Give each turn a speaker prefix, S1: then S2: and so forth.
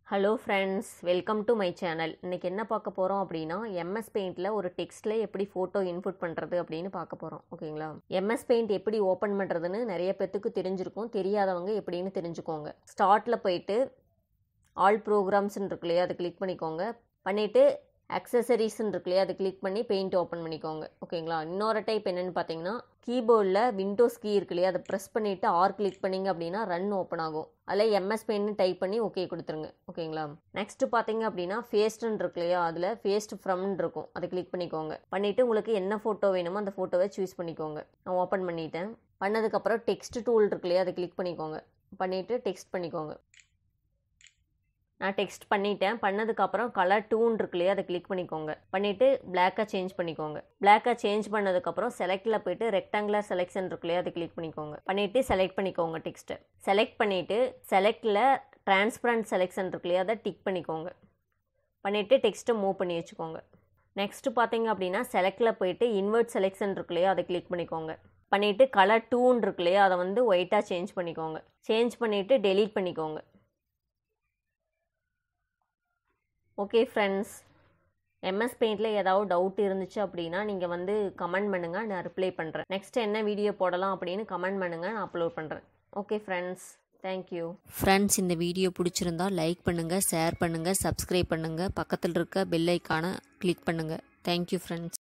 S1: hello friends welcome to my channel இன்றைக்கி என்ன பார்க்க போகிறோம் அப்படின்னா எம்எஸ் பெயிண்டில் ஒரு டெக்ஸ்ட்டில் எப்படி ஃபோட்டோ இன்புட் பண்ணுறது அப்படின்னு பார்க்க போகிறோம் ஓகேங்களா எம்எஸ் பெயிண்ட் எப்படி ஓப்பன் பண்ணுறதுன்னு நிறைய பேத்துக்கு தெரிஞ்சிருக்கும் தெரியாதவங்க எப்படின்னு தெரிஞ்சுக்கோங்க ஸ்டார்ட்டில் போயிட்டு ஆல் ப்ரோக்ராம்ஸ்ன்னு இருக்கு இல்லையா அதை கிளிக் பண்ணிக்கோங்க பண்ணிவிட்டு அக்சசரிஸ்ன்னு இருக்கு இல்லையா அதை கிளிக் பண்ணி பெயிண்ட் ஓப்பன் பண்ணிக்கோங்க ஓகேங்களா இன்னொரு டைப் என்னென்னு பார்த்தீங்கன்னா கீபோர்டில் விண்டோஸ் கீ இருக்கு இல்லையா அதை ப்ரெஸ் பண்ணிவிட்டு ஆர் கிளிக் பண்ணிங்க அப்படின்னா ரன் ஓப்பன் ஆகும் அதில் எம்எஸ் பெயின்னு டைப் பண்ணி ஓகே கொடுத்துருங்க ஓகேங்களா நெக்ஸ்ட் பார்த்தீங்க அப்படின்னா ஃபேஸ்ட்டுன்னு இருக்கு இல்லையா அதில் ஃபேஸ்ட் ஃப்ரம்னு இருக்கும் அதை கிளிக் பண்ணிக்கோங்க பண்ணிவிட்டு உங்களுக்கு என்ன ஃபோட்டோ வேணுமோ அந்த ஃபோட்டோவை சூஸ் பண்ணிக்கோங்க நான் ஓப்பன் பண்ணிட்டேன் பண்ணதுக்கப்புறம் டெக்ஸ்ட் டூல் இருக்கு இல்லையா அதை கிளிக் பண்ணிக்கோங்க பண்ணிவிட்டு டெக்ஸ்ட் பண்ணிக்கோங்க நான் டெக்ஸ்ட் பண்ணிட்டேன் பண்ணதுக்கப்புறம் கலர் டூன் இருக்கு இல்லையா அதை கிளிக் பண்ணிக்கோங்க பண்ணிவிட்டு பிளாக்காக சேஞ்ச் பண்ணிக்கோங்க பிளாக்காக சேஞ்ச் பண்ணதுக்கப்புறம் செலக்டில் போயிட்டு ரெக்டாங்குலர் செலெக்ஷன் இருக்கு இல்லையா அதை கிளிக் பண்ணிக்கோங்க பண்ணிவிட்டு செலக்ட் பண்ணிக்கோங்க டெக்ஸ்ட்டை செலக்ட் பண்ணிவிட்டு செலக்டில் டிரான்ஸ்பரண்ட் செலெக்ஷன் இருக்கு இல்லையா அதை டிக் பண்ணிக்கோங்க பண்ணிவிட்டு டெக்ஸ்ட்டை மூவ் பண்ணி வச்சுக்கோங்க நெக்ஸ்ட்டு பார்த்தீங்க அப்படின்னா செலக்டில் போயிட்டு இன்வெர்ட் செலெக்ஷன் இருக்கு இல்லையா அதை கிளிக் பண்ணிக்கோங்க பண்ணிவிட்டு கலர் டூன் இருக்கு இல்லையா அதை வந்து ஒயிட்டாக சேஞ்ச் பண்ணிக்கோங்க சேஞ்ச் பண்ணிவிட்டு டெலீட் பண்ணிக்கோங்க ஓகே ஃப்ரெண்ட்ஸ் எம்எஸ் பெயிண்டில் ஏதாவது டவுட் இருந்துச்சு அப்படின்னா நீங்கள் வந்து கமெண்ட் பண்ணுங்கள் நான் ரிப்ளை பண்ணுறேன் நெக்ஸ்ட் என்ன வீடியோ போடலாம் அப்படின்னு கமெண்ட் பண்ணுங்கள் நான் அப்லோட் பண்ணுறேன் ஓகே ஃப்ரெண்ட்ஸ் தேங்க்யூ
S2: ஃப்ரெண்ட்ஸ் இந்த வீடியோ பிடிச்சிருந்தா லைக் பண்ணுங்கள் ஷேர் பண்ணுங்கள் சப்ஸ்கிரைப் பண்ணுங்கள் பக்கத்தில் இருக்க பெல் ஐக்கானை கிளிக் பண்ணுங்கள் தேங்க்யூ ஃப்ரெண்ட்ஸ்